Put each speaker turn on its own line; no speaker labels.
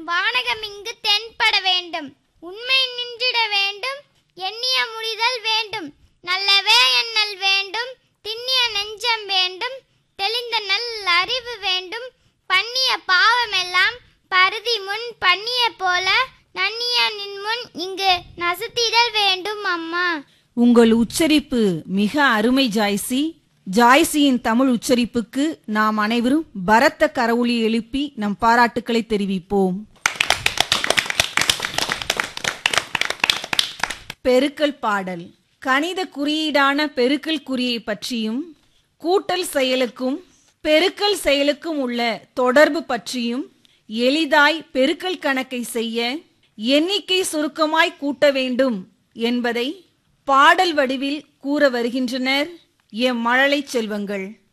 வானகம் இங்கு தென்பட வேண்டும் உண்மை நின்றிட வேண்டும் எண்ணிய முடிதல் வேண்டும் நல்லவே எண்ணல் வேண்டும் திண்ணிய நெஞ்சம் வேண்டும் தெளிந்த நல் அறிவு வேண்டும் பண்ணிய பாவமெல்லாம் பருதி முன் பண்ணிய போல நன்னிய நின் முன் இங்கு நசுத்திடல் வேண்டும் அம்மா
உங்கள் உச்சரிப்பு மிக அருமை ஜாய்சி ஜாய்சியின் தமிழ் உச்சரிப்புக்கு நாம் அனைவரும் பரத்த கரவொலி எழுப்பி நம் பாராட்டுக்களை தெரிவிப்போம் பெருக்கல் பாடல் கணித குறியீடான பெருக்கல் குறியை பற்றியும் கூட்டல் செயலுக்கும் பெருக்கல் செயலுக்கும் உள்ள தொடர்பு பற்றியும் எளிதாய் பெருக்கல் கணக்கை செய்ய எண்ணிக்கை சுருக்கமாய் கூட்ட வேண்டும் என்பதை பாடல் வடிவில் கூற வருகின்றனர் எம் மழலை செல்வங்கள்